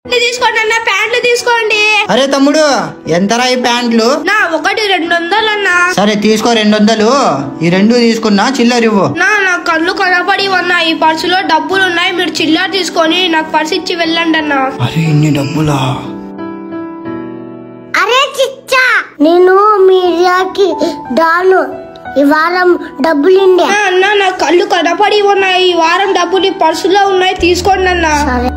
ప్యాంట్లు తీసుకోండి అన్న ప్యాంట్లు తీసుకోండి అరే తమ్ముడు ఎంతరా ఈ ప్యాంట్లు నా ఒకటి రెండు వందలు అన్న సరే తీసుకో రెండు వందలు ఈ రెండు తీసుకున్నా చిల్లర ఇవ్వు నా నా కళ్ళు కనపడి ఉన్నాయి ఈ పర్సులో డబ్బులు ఉన్నాయి మీరు చిల్లర తీసుకొని నాకు పర్సు ఇచ్చి వెళ్ళండి అన్న అరే ఇన్ని డబ్బులా అరే చిచ్చా నేను మీడియాకి డాను ఈ వారం డబ్బులుండే ఆ, అన్న నా కళ్ళు కనపడి ఉన్నాయి ఈ వారం డబ్బులు ఈ పర్సులో ఉన్నాయి తీసుకోండి అన్న సరే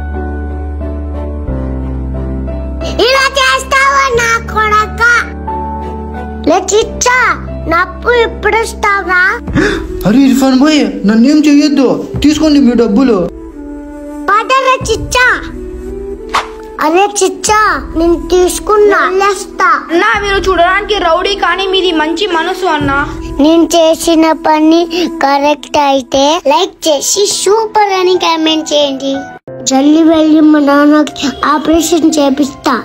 ఇలా చేస్తావా నా కొడక లే చిచ్చా నప్పు ఇప్పుడు ఇస్తావా అరే ఇర్ఫాన్ భాయ్ నన్నేం చెయ్యొద్దు తీసుకోండి మీ డబ్బులు పదరా చిచ్చా అరే చిచ్చా నేను తీసుకున్నా వెళ్ళేస్తా అన్న మీరు చూడడానికి రౌడీ కానీ మీది మంచి మనసు అన్న నేను చేసిన పని కరెక్ట్ అయితే లైక్ చేసి సూపర్ అని కామెంట్ చేయండి జల్లి వెళ్ళి మా నాన్నకి ఆపరేషన్ చేపిస్తా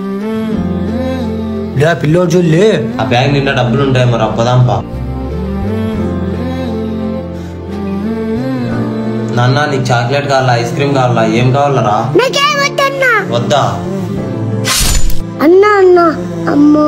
లే పిల్లోడు చూడలే ఆ బ్యాగ్ నిండా డబ్బులు ఉంటాయి మరి అప్పదాంపా నాన్న నీకు చాక్లెట్ కావాలా ఐస్ క్రీమ్ కావాలా ఏం కావాలరా నాకేమొద్దన్నా వద్దా అన్నా అన్నా అమ్మో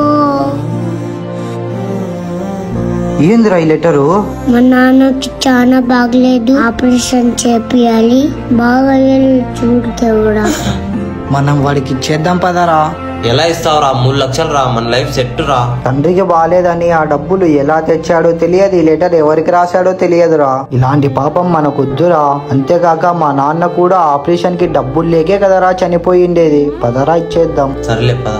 ఏందిరా ఈ లెటరు మా నాన్నకి చాలా బాగలేదు ఆపరేషన్ చేపియాలి బాగా వెళ్ళి చూడు దేవుడా మనం వాడికి ఇచ్చేద్దాం పదరా ఎలా ఇస్తావురా మూడు లక్షలు రా మన లైఫ్ సెట్ రా తండ్రికి బాలేదని ఆ డబ్బులు ఎలా తెచ్చాడో తెలియదు ఈ లెటర్ ఎవరికి రాశాడో తెలియదురా ఇలాంటి పాపం మనకొద్దురా అంతేకాక మా నాన్న కూడా ఆపరేషన్ కి డబ్బులు లేకే కదరా చనిపోయిండేది పదరా ఇచ్చేద్దాం సరేలే పద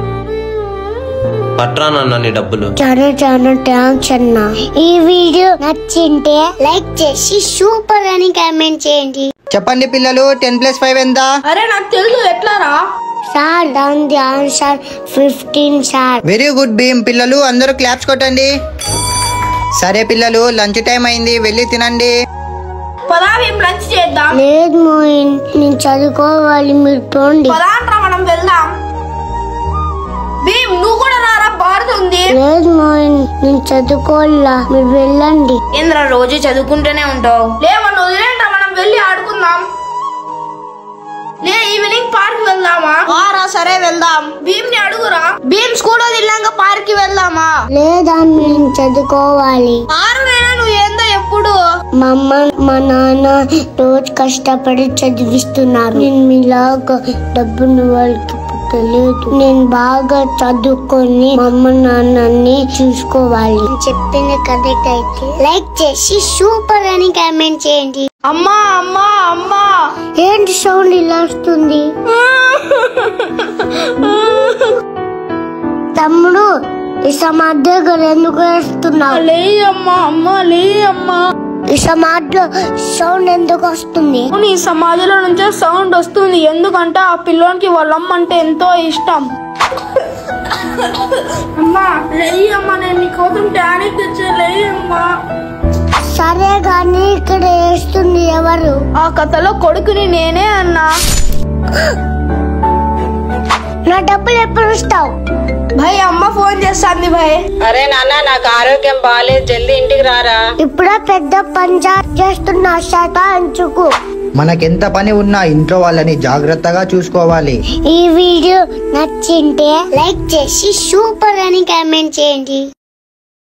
పట్రా నాన్న నీ డబ్బులు చాలా చాలా థ్యాంక్స్ అన్నా ఈ వీడియో నచ్చింటే లైక్ చేసి సూపర్ అని కామెంట్ చేయండి చెప్పండి పిల్లలు టెన్ ప్లస్ ఫైవ్ ఎంత అరే నాకు తెలుసు ఎట్లా రా సార్ దాని answer fifteen sir very good Bheem పిల్లలు అందరూ క్లాప్స్ కొట్టండి సరే పిల్లలు లంచ్ టైం అయింది వెళ్ళి తినండి పదా మేము లంచ్ చేద్దాం లేదు మోయిన్ నేను చదువుకోవాలి మీరు పోండి పదాంట్రా మనం వెళ్దాం భీమ్ నువ్వు కూడా రారా భారత్ ఉంది లేదు మోయిన్ నేను చదువుకోవాలా మీరు వెళ్ళండి ఏంద్రా రోజు చదువుకుంటూనే ఉంటావు లే మనం వదిలేంట్రా మనం వెళ్ళి ఆడుకుందాం లే ఈవినింగ్ పార్క్ వెళ్దామా రా సరే వెళ్దాం భీమ్ ని అడుగురా భీమ్ స్కూల్ వదిలినాక పార్క్ కి వెళ్దామా లేదా నేను చదువుకోవాలి ఆరు నేనా నువ్వు ఏందో ఎప్పుడు మా అమ్మ మా నాన్న రోజు కష్టపడి చదివిస్తున్నారు నేను మీలాగా డబ్బును వాళ్ళకి తెలియదు నేను బాగా చదువుకొని మా అమ్మ నాన్నని చూసుకోవాలి చెప్పిన కరెక్ట్ అయితే లైక్ చేసి సూపర్ అని కామెంట్ చేయండి అమ్మా అమ్మా అమ్మా ఏంటి సౌండ్ ఇలా వస్తుంది తమ్ముడు ఈ సమాధి దగ్గర ఎందుకు వేస్తున్నావు లే అమ్మా అమ్మా లే అమ్మా ఈ సమాధిలో సౌండ్ ఎందుకు వస్తుంది నీ సమాధిలో నుంచే సౌండ్ వస్తుంది ఎందుకంటే ఆ పిల్లోనికి వాళ్ళ అమ్మ అంటే ఎంతో ఇష్టం అమ్మా లేయమ్మా నేను నీకోసం టానిక్ తెచ్చా లేయమ్మా సరే గాని ఇక్కడ వేస్తుంది ఎవరు ఆ కథలో కొడుకుని నేనే అన్నా నా డబ్బులు ఎప్పుడు ఇస్తావు భయ్ అమ్మ ఫోన్ చేస్తాంది భయ్ అరే నాన్న నాకు ఆరోగ్యం బాగాలేదు జల్దీ ఇంటికి రారా ఇప్పుడే పెద్ద పంచాయత్ చేస్తున్నా శతాంచుకు మనకెంత పని ఉన్నా ఇంట్లో వాళ్ళని జాగ్రత్తగా చూసుకోవాలి ఈ వీడియో నచ్చింటే లైక్ చేసి సూపర్ అని కామెంట్ చేయండి